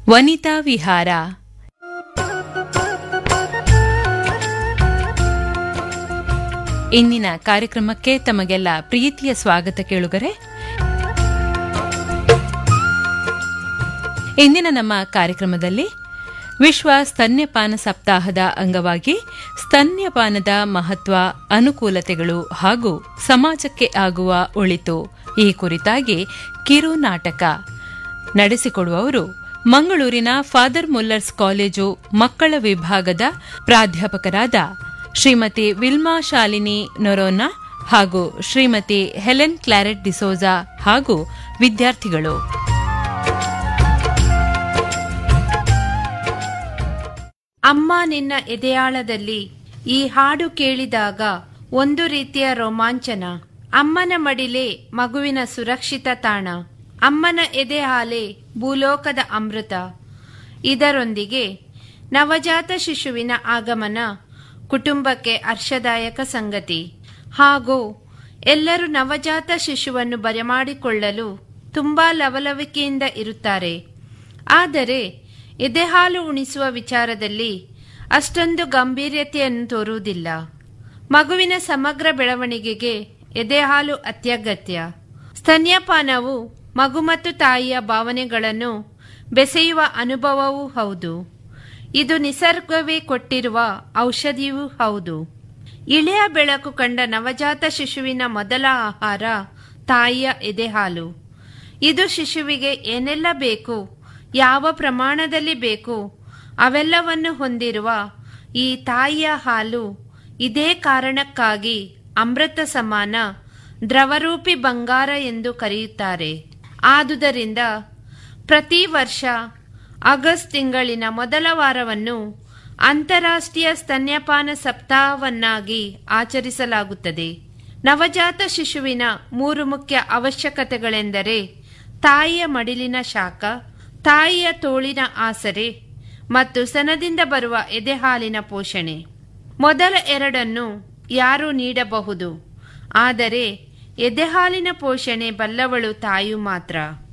ವನಿತಾ ವಿಹಾರ ಇಂದಿನ ಕಾರ್ಯಕ್ರಮಕ್ಕೆ ತಮಗೆಲ್ಲ ಪ್ರೀತಿಯ ಸ್ವಾಗತ ಕೇಳುಗರೆ ಇಂದಿನ ನಮ್ಮ ಕಾರ್ಯಕ್ರಮದಲ್ಲಿ ವಿಶ್ವ ಸ್ತನ್ಯಪಾನ ಸಪ್ತಾಹದ ಅಂಗವಾಗಿ ಸ್ತನ್ಯಪಾನದ ಮಹತ್ವ ಅನುಕೂಲತೆಗಳು ಹಾಗೂ ಸಮಾಜಕ್ಕೆ ಆಗುವ ಒಳಿತು ಈ ಕುರಿತಾಗಿ ಕಿರು ನಾಟಕ ನಡೆಸಿಕೊಡುವವರು ಮಂಗಳೂರಿನ ಫಾದರ್ ಮುಲ್ಲರ್ಸ್ ಕಾಲೇಜು ಮಕ್ಕಳ ವಿಭಾಗದ ಪ್ರಾಧ್ಯಾಪಕರಾದ ಶ್ರೀಮತಿ ವಿಲ್ಮಾ ಶಾಲಿನಿ ನೊರೋನಾ ಹಾಗೂ ಶ್ರೀಮತಿ ಹೆಲೆನ್ ಕ್ಲಾರೆಟ್ ಡಿಸೋಜಾ ಹಾಗೂ ವಿದ್ಯಾರ್ಥಿಗಳು ಅಮ್ಮ ನಿನ್ನ ಎದೆಯಾಳದಲ್ಲಿ ಈ ಹಾಡು ಕೇಳಿದಾಗ ಒಂದು ರೀತಿಯ ರೋಮಾಂಚನ ಅಮ್ಮನ ಮಡಿಲೆ ಮಗುವಿನ ಸುರಕ್ಷಿತ ತಾಣ ಅಮ್ಮನ ಎದೆ ಹಾಲೆ ಭೂಲೋಕದ ಅಮೃತ ಇದರೊಂದಿಗೆ ನವಜಾತ ಶಿಶುವಿನ ಆಗಮನ ಕುಟುಂಬಕ್ಕೆ ಹರ್ಷದಾಯಕ ಸಂಗತಿ ಹಾಗೂ ಎಲ್ಲರೂ ನವಜಾತ ಶಿಶುವನ್ನು ಬರಮಾಡಿಕೊಳ್ಳಲು ತುಂಬಾ ಲವಲವಿಕೆಯಿಂದ ಇರುತ್ತಾರೆ ಆದರೆ ಎದೆಹಾಲು ಉಣಿಸುವ ವಿಚಾರದಲ್ಲಿ ಅಷ್ಟೊಂದು ಗಂಭೀರ್ಯತೆಯನ್ನು ತೋರುವುದಿಲ್ಲ ಮಗುವಿನ ಸಮಗ್ರ ಬೆಳವಣಿಗೆಗೆ ಎದೆಹಾಲು ಅತ್ಯಗತ್ಯ ಸ್ತನ್ಯಪಾನವು ಮಗು ಮತ್ತು ತಾಯಿಯ ಭಾವನೆಗಳನ್ನು ಬೆಸೆಯುವ ಅನುಭವವೂ ಹೌದು ಇದು ನಿಸರ್ಗವೇ ಕೊಟ್ಟಿರುವ ಔಷಧಿಯೂ ಹೌದು ಇಳೆಯ ಬೆಳಕು ಕಂಡ ನವಜಾತ ಶಿಶುವಿನ ಮೊದಲ ಆಹಾರ ತಾಯಿಯ ಎದೆಹಾಲು ಇದು ಶಿಶುವಿಗೆ ಏನೆಲ್ಲ ಬೇಕು ಯಾವ ಪ್ರಮಾಣದಲ್ಲಿ ಬೇಕು ಅವೆಲ್ಲವನ್ನು ಹೊಂದಿರುವ ಈ ತಾಯಿಯ ಹಾಲು ಇದೇ ಕಾರಣಕ್ಕಾಗಿ ಅಮೃತ ಸಮಾನ ದ್ರವರೂಪಿ ಬಂಗಾರ ಎಂದು ಕರೆಯುತ್ತಾರೆ ಆದುದರಿಂದ ಪ್ರತಿ ವರ್ಷ ಆಗಸ್ಟ್ ತಿಂಗಳಿನ ಮೊದಲ ವಾರವನ್ನು ಅಂತಾರಾಷ್ಟ್ರೀಯ ಸ್ತನ್ಯಪಾನ ಸಪ್ತಾಹವನ್ನಾಗಿ ಆಚರಿಸಲಾಗುತ್ತದೆ ನವಜಾತ ಶಿಶುವಿನ ಮೂರು ಮುಖ್ಯ ಅವಶ್ಯಕತೆಗಳೆಂದರೆ ತಾಯಿಯ ಮಡಿಲಿನ ಶಾಖ ತಾಯಿಯ ತೋಳಿನ ಆಸರೆ ಮತ್ತು ಸನದಿಂದ ಬರುವ ಎದೆಹಾಲಿನ ಪೋಷಣೆ ಮೊದಲ ಎರಡನ್ನು ಯಾರೂ ನೀಡಬಹುದು ಆದರೆ ಎದೆಹಾಲಿನ ಪೋಷಣೆ ಬಲ್ಲವಳು ತಾಯು ಮಾತ್ರ